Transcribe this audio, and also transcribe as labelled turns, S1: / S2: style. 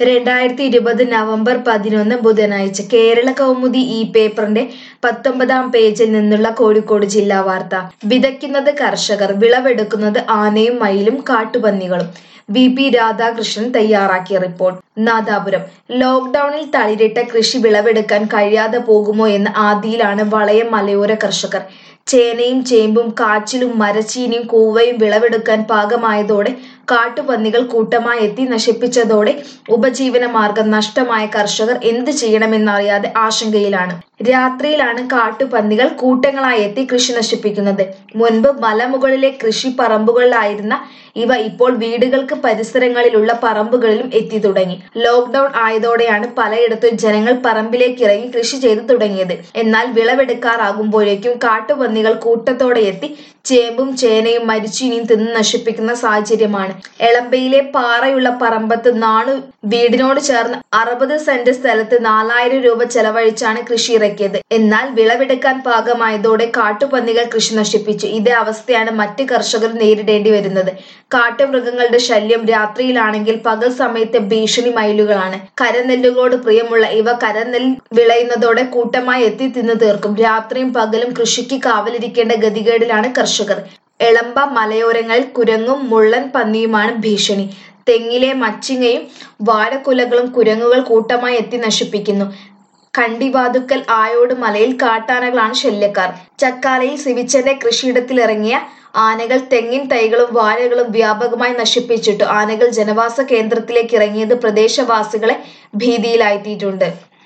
S1: രണ്ടായിരത്തി ഇരുപത് നവംബർ പതിനൊന്ന് ബുധനാഴ്ച കേരള കൗമുദി ഈ പേപ്പറിന്റെ പത്തൊമ്പതാം പേജിൽ നിന്നുള്ള കോഴിക്കോട് ജില്ലാ വാർത്ത വിതയ്ക്കുന്നത് കർഷകർ വിളവെടുക്കുന്നത് ആനയും മയിലും കാട്ടുപന്നികളും വി പി രാധാകൃഷ്ണൻ തയ്യാറാക്കിയ റിപ്പോർട്ട് നാദാപുരം ലോക്ഡൌണിൽ തളിരിട്ട കൃഷി വിളവെടുക്കാൻ കഴിയാതെ പോകുമോ എന്ന ആദിയിലാണ് വളയം മലയോര കർഷകർ ചേനയും ചേമ്പും കാച്ചിലും മരച്ചീനിയും കൂവയും വിളവെടുക്കാൻ പാകമായതോടെ കാട്ടുപന്നികൾ കൂട്ടമായി എത്തി നശിപ്പിച്ചതോടെ ഉപജീവന മാർഗം നഷ്ടമായ കർഷകർ എന്ത് ചെയ്യണമെന്നറിയാതെ ആശങ്കയിലാണ് രാത്രിയിലാണ് കാട്ടുപന്നികൾ കൂട്ടങ്ങളായി എത്തി കൃഷി നശിപ്പിക്കുന്നത് മുൻപ് മലമുകളിലെ കൃഷി പറമ്പുകളിലായിരുന്ന ഇവ ഇപ്പോൾ വീടുകൾക്ക് പരിസരങ്ങളിലുള്ള പറമ്പുകളിലും എത്തി തുടങ്ങി ലോക്ക്ഡൌൺ ആയതോടെയാണ് പലയിടത്തും ജനങ്ങൾ പറമ്പിലേക്ക് ഇറങ്ങി കൃഷി ചെയ്തു തുടങ്ങിയത് എന്നാൽ വിളവെടുക്കാറാകുമ്പോഴേക്കും കാട്ടുപന്നികൾ കൂട്ടത്തോടെ എത്തി ചേമ്പും ചേനയും മരിച്ചീനിയും തിന്ന് നശിപ്പിക്കുന്ന സാഹചര്യമാണ് എളമ്പയിലെ പാറയുള്ള പറമ്പത്ത് നാണു വീടിനോട് ചേർന്ന് അറുപത് സെന്റ് സ്ഥലത്ത് നാലായിരം രൂപ ചെലവഴിച്ചാണ് കൃഷി ഇറക്കിയത് എന്നാൽ വിളവെടുക്കാൻ പാകമായതോടെ കാട്ടുപന്നികൾ കൃഷി നശിപ്പിച്ചു ഇതേ അവസ്ഥയാണ് മറ്റ് കർഷകർ നേരിടേണ്ടി വരുന്നത് കാട്ടുമൃഗങ്ങളുടെ ശല്യം രാത്രിയിലാണെങ്കിൽ പകൽ സമയത്തെ ഭീഷണി മയിലുകളാണ് കരനെല്ലുകളോട് പ്രിയമുള്ള ഇവ കരനെൽ വിളയുന്നതോടെ കൂട്ടമായി എത്തി തിന്നു തീർക്കും രാത്രിയും പകലും കൃഷിക്ക് കാവലിരിക്കേണ്ട ഗതികേടിലാണ് കർഷകർ എളമ്പ മലയോരങ്ങളിൽ കുരങ്ങും മുള്ളൻ പന്നിയുമാണ് ഭീഷണി തെങ്ങിലെ മച്ചിങ്ങയും വാഴക്കുലകളും കുരങ്ങുകൾ കൂട്ടമായി എത്തി നശിപ്പിക്കുന്നു കണ്ടിവാതുക്കൽ ആയോട് മലയിൽ കാട്ടാനകളാണ് ശല്യക്കാർ ചക്കാലയിൽ സിവിച്ചന്റെ കൃഷിയിടത്തിലിറങ്ങിയ ആനകൾ തെങ്ങിൻ തൈകളും വാഴകളും വ്യാപകമായി നശിപ്പിച്ചിട്ടു ആനകൾ ജനവാസ കേന്ദ്രത്തിലേക്ക് ഇറങ്ങിയത് പ്രദേശവാസികളെ ഭീതിയിലാഴ്ത്തിയിട്ടുണ്ട്